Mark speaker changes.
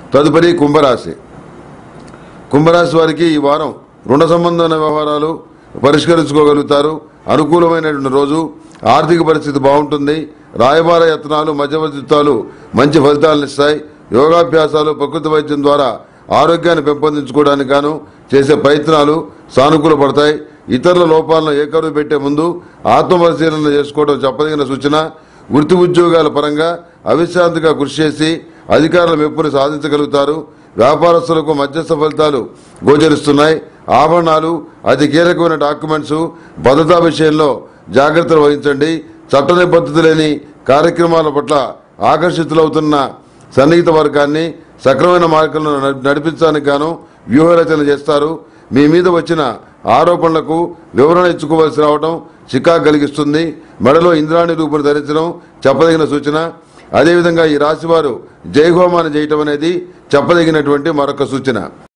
Speaker 1: తదుపరి కుంభరాశి కుంభరాశి వారికి ఈ వారం రుణ సంబంధమైన వ్యవహారాలు పరిష్కరించుకోగలుగుతారు అనుకూలమైనటువంటి రోజు ఆర్థిక పరిస్థితి బాగుంటుంది రాయబార యత్నాలు మధ్యవర్తిత్వాలు మంచి ఫలితాలను ఇస్తాయి యోగాభ్యాసాలు ప్రకృతి వైద్యం ద్వారా ఆరోగ్యాన్ని పెంపొందించుకోవడానికి గాను చేసే ప్రయత్నాలు సానుకూల పడతాయి ఇతరుల లోపాలను ఏకరువు పెట్టే ముందు ఆత్మపరిశీలన చేసుకోవడం చెప్పదగిన సూచన వృత్తి ఉద్యోగాల పరంగా అవిశ్రాంతిగా కృషి చేసి అధికారుల మెప్పును సాధించగలుగుతారు వ్యాపారస్తులకు మధ్యస్థ ఫలితాలు గోచరిస్తున్నాయి ఆభరణాలు అతి కీలకమైన డాక్యుమెంట్స్ భద్రతా విషయంలో జాగ్రత్తలు వహించండి చట్ట నిబద్ధత లేని కార్యక్రమాల పట్ల ఆకర్షితులవుతున్న సన్నిహిత వర్గాన్ని సక్రమైన మార్గంలో నడి- నడిపించడానికి గాను వ్యూహరచన చేస్తారు మీ మీద వచ్చిన ఆరోపణలకు వివరణ ఇచ్చుకోవాల్సి రావడం చికాకు కలిగిస్తుంది మెడలో ఇంద్రాణి రూపును ధరించడం చెప్పదగిన సూచన అదేవిధంగా ఈ రాశివారు జయహోమాన్ని చేయటం అనేది చెప్పదగినటువంటి మరొక సూచన